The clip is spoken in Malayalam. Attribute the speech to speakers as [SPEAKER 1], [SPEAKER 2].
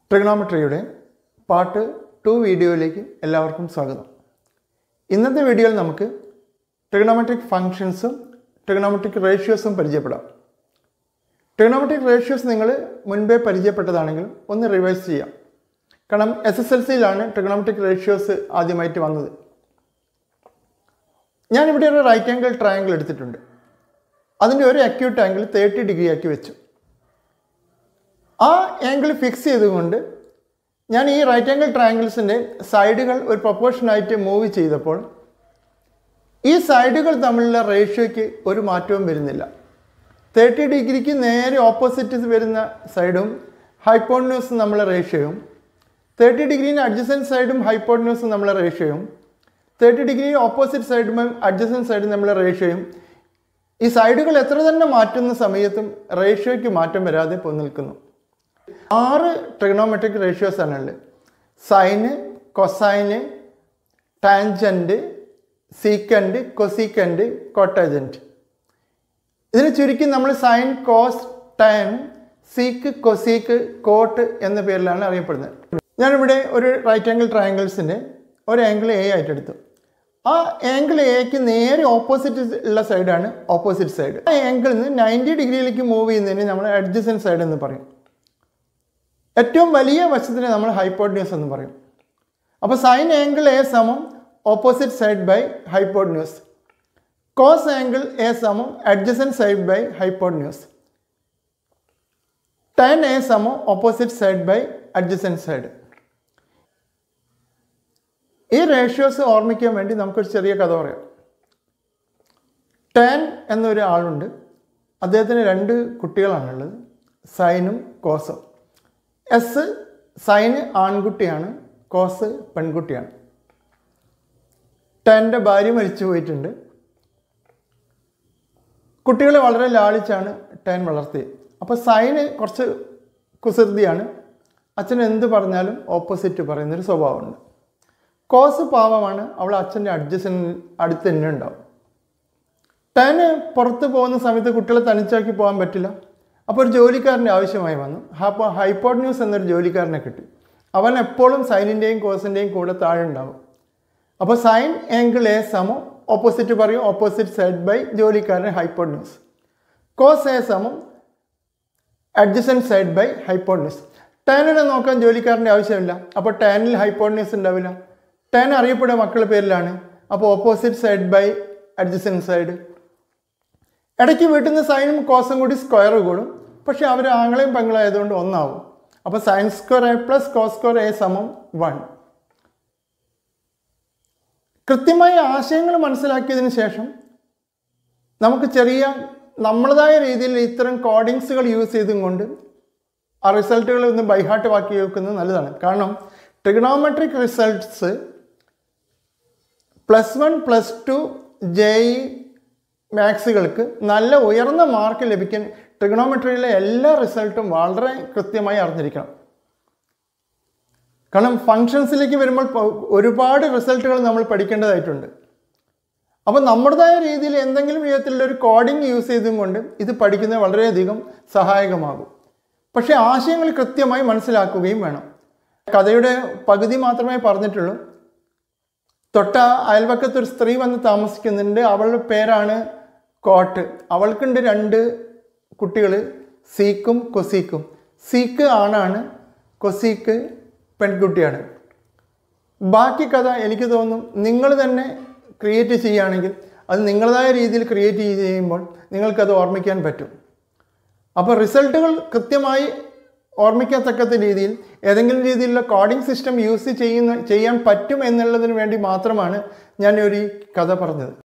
[SPEAKER 1] ട്രിഗണോമെട്രിയുടെ പാർട്ട് ടു വീഡിയോയിലേക്ക് എല്ലാവർക്കും സ്വാഗതം ഇന്നത്തെ വീഡിയോയിൽ നമുക്ക് ട്രിഗണോമെട്രിക് ഫങ്ഷൻസും ട്രിഗണോമെട്രിക് റേഷ്യോസും പരിചയപ്പെടാം ട്രിഗണോമെട്രിക് റേഷ്യോസ് നിങ്ങൾ മുൻപേ പരിചയപ്പെട്ടതാണെങ്കിൽ ഒന്ന് റിവൈസ് ചെയ്യാം കാരണം എസ് എസ് എൽ സിയിലാണ് ട്രിഗണോമെട്രിക് റേഷ്യോസ് ആദ്യമായിട്ട് വന്നത് ഞാനിവിടെ ഒരു റൈറ്റ് ആംഗിൾ ട്രയാങ്കിൾ എടുത്തിട്ടുണ്ട് അതിൻ്റെ ഒരു അക്യൂട്ട് ആംഗിൾ തേർട്ടി ഡിഗ്രി ആക്കി വെച്ചു ആ ആംഗിൾ ഫിക്സ് ചെയ്തുകൊണ്ട് ഞാൻ ഈ റൈറ്റ് ആംഗിൾ ട്രയാങ്കിൾസിൻ്റെ സൈഡുകൾ ഒരു പ്രൊപ്പോർഷനായിട്ട് മൂവ് ചെയ്തപ്പോൾ ഈ സൈഡുകൾ തമ്മിലുള്ള റേഷ്യോയ്ക്ക് ഒരു മാറ്റവും വരുന്നില്ല തേർട്ടി ഡിഗ്രിക്ക് നേരെ ഓപ്പോസിറ്റ് വരുന്ന സൈഡും ഹൈപ്പോൺന്യൂസും നമ്മളെ റേഷ്യോയും തേർട്ടി ഡിഗ്രീന് അഡ്ജസൻ സൈഡും ഹൈപ്പോൺന്യൂസും നമ്മളെ റേഷ്യോയും തേർട്ടി ഡിഗ്രി ഓപ്പോസിറ്റ് സൈഡും അഡ്ജസൻ സൈഡും നമ്മളെ റേഷ്യോയും ഈ സൈഡുകൾ എത്ര തന്നെ മാറ്റുന്ന സമയത്തും റേഷ്യോയ്ക്ക് മാറ്റം വരാതെ പോയി നിൽക്കുന്നു ആറ് ട്രിഗണോമെട്രിക് റേഷ്യോസ് ആണുള്ളത് sine cosine tangent secant cosecant cotangent ഇതിന് ചുരുക്കി നമ്മൾ sine cos tan sec cosec cot എന്ന പേരിലാണ് അറിയപ്പെടുന്നത് ഞാനിവിടെ ഒരു റൈറ്റ് ആംഗിൾ ട്രയാങ്കിൾസിൻ്റെ ഒരു ആംഗിൾ എ ആയിട്ട് എടുത്തു ആ ആംഗിൾ എക്ക് നേരെ ഓപ്പോസിറ്റ് ഉള്ള സൈഡാണ് ഓപ്പോസിറ്റ് സൈഡ് ആ ആംഗിളിൽ നിന്ന് നയൻറ്റി ഡിഗ്രിയിലേക്ക് മൂവ് ചെയ്യുന്നതിന് നമ്മൾ അഡ്ജസൻ സൈഡ് എന്ന് പറയും ഏറ്റവും വലിയ വശത്തിന് നമ്മൾ ഹൈപ്പോഡ്ന്യൂസ് എന്ന് പറയും അപ്പോൾ സൈൻ ആംഗിൾ എ സമം opposite side by hypotenuse cos angle A സമം adjacent side by hypotenuse tan A സമം opposite side by adjacent side ഈ റേഷ്യോസ് ഓർമ്മിക്കാൻ വേണ്ടി നമുക്കൊരു ചെറിയ കഥ പറയാം ടാൻ എന്നൊരു ആളുണ്ട് അദ്ദേഹത്തിന് രണ്ട് കുട്ടികളാണുള്ളത് സൈനും കോസും എസ് സൈന് ആൺകുട്ടിയാണ് കോസ് പെൺകുട്ടിയാണ് ടാൻ്റെ ഭാര്യ മരിച്ചു പോയിട്ടുണ്ട് കുട്ടികളെ വളരെ ലാളിച്ചാണ് ടാൻ വളർത്തിയത് അപ്പോൾ സൈന് കുറച്ച് കുസൃതിയാണ് അച്ഛൻ എന്ത് പറഞ്ഞാലും ഓപ്പോസിറ്റ് പറയുന്നൊരു സ്വഭാവമുണ്ട് കോസ് പാവമാണ് അവൾ അച്ഛൻ്റെ അഡ്ജസ്റ്റിന് അടുത്ത് തന്നെ ഉണ്ടാവും ടാന് പുറത്ത് പോകുന്ന സമയത്ത് കുട്ടികളെ തനിച്ചാക്കി പോകാൻ പറ്റില്ല അപ്പോൾ ഒരു ജോലിക്കാരൻ്റെ ആവശ്യമായി വന്നു അപ്പോൾ ഹൈപ്പോഡ് ന്യൂസ് എന്നൊരു ജോലിക്കാരനെ കിട്ടി അവൻ എപ്പോഴും സൈനിൻ്റെയും കോസിൻ്റെയും കൂടെ താഴെ ഉണ്ടാവും അപ്പോൾ സൈൻ ആംഗിൾ എ സമം ഓപ്പോസിറ്റ് പറയും ഓപ്പോസിറ്റ് സൈഡ് ബൈ ജോലിക്കാരൻ ഹൈപ്പോഡ് ന്യൂസ് കോസ് എ സമം adjacent side by hypotenuse ടാനിനെ നോക്കാൻ ജോലിക്കാരൻ്റെ ആവശ്യമില്ല അപ്പോൾ ടാനിൽ ഹൈപ്പോഡ് ന്യൂസ് ഉണ്ടാവില്ല ടാൻ അറിയപ്പെടുന്ന മക്കളുടെ പേരിലാണ് അപ്പോൾ opposite side by adjacent side ഇടയ്ക്ക് വീട്ടിൽ നിന്ന് സൈനും കോസും കൂടി സ്ക്വയർ കൂടും പക്ഷേ അവർ ആങ്ങളെയും പെങ്ങളായതുകൊണ്ട് ഒന്നാവും അപ്പോൾ sine square A plus cos square A സമം വൺ കൃത്യമായ ആശയങ്ങൾ മനസ്സിലാക്കിയതിന് ശേഷം നമുക്ക് ചെറിയ നമ്മളതായ രീതിയിൽ ഇത്തരം കോഡിങ്സുകൾ യൂസ് ചെയ്തും കൊണ്ട് ആ റിസൾട്ടുകൾ ഒന്ന് ബൈഹാർട്ട് വാക്കി വെക്കുന്നത് നല്ലതാണ് കാരണം trigonometric results plus one plus two J E മാത്സുകൾക്ക് നല്ല ഉയർന്ന മാർക്ക് ലഭിക്കാൻ ട്രിഗണോമെട്രിയിലെ എല്ലാ റിസൾട്ടും വളരെ കൃത്യമായി അറിഞ്ഞിരിക്കണം കാരണം ഫങ്ഷൻസിലേക്ക് വരുമ്പോൾ ഒരുപാട് റിസൾട്ടുകൾ നമ്മൾ പഠിക്കേണ്ടതായിട്ടുണ്ട് അപ്പോൾ നമ്മുടേതായ രീതിയിൽ എന്തെങ്കിലും വിധത്തിലുള്ള ഒരു കോഡിംഗ് യൂസ് ചെയ്തും കൊണ്ട് ഇത് പഠിക്കുന്നത് വളരെയധികം സഹായകമാകും പക്ഷേ ആശയങ്ങൾ കൃത്യമായി മനസ്സിലാക്കുകയും വേണം കഥയുടെ പകുതി മാത്രമേ പറഞ്ഞിട്ടുള്ളൂ തൊട്ട അയൽവക്കത്ത് ഒരു സ്ത്രീ വന്ന് താമസിക്കുന്നുണ്ട് അവളുടെ പേരാണ് കോട്ട് അവൾക്കുണ്ട് രണ്ട് കുട്ടികൾ സീക്കും കൊസീക്കും സീക്ക് ആണാണ് കൊസീക്ക് പെൺകുട്ടിയാണ് ബാക്കി കഥ എനിക്ക് തോന്നും നിങ്ങൾ തന്നെ ക്രിയേറ്റ് ചെയ്യുകയാണെങ്കിൽ അത് നിങ്ങളതായ രീതിയിൽ ക്രിയേറ്റ് ചെയ്യുമ്പോൾ നിങ്ങൾക്കത് ഓർമ്മിക്കാൻ പറ്റും അപ്പോൾ റിസൾട്ടുകൾ കൃത്യമായി ഓർമ്മിക്കത്തക്കത്ത രീതിയിൽ ഏതെങ്കിലും രീതിയിലുള്ള കോഡിംഗ് സിസ്റ്റം യൂസ് ചെയ്യുന്ന ചെയ്യാൻ പറ്റും എന്നുള്ളതിന് വേണ്ടി മാത്രമാണ് ഞാൻ ഒരു കഥ പറഞ്ഞത്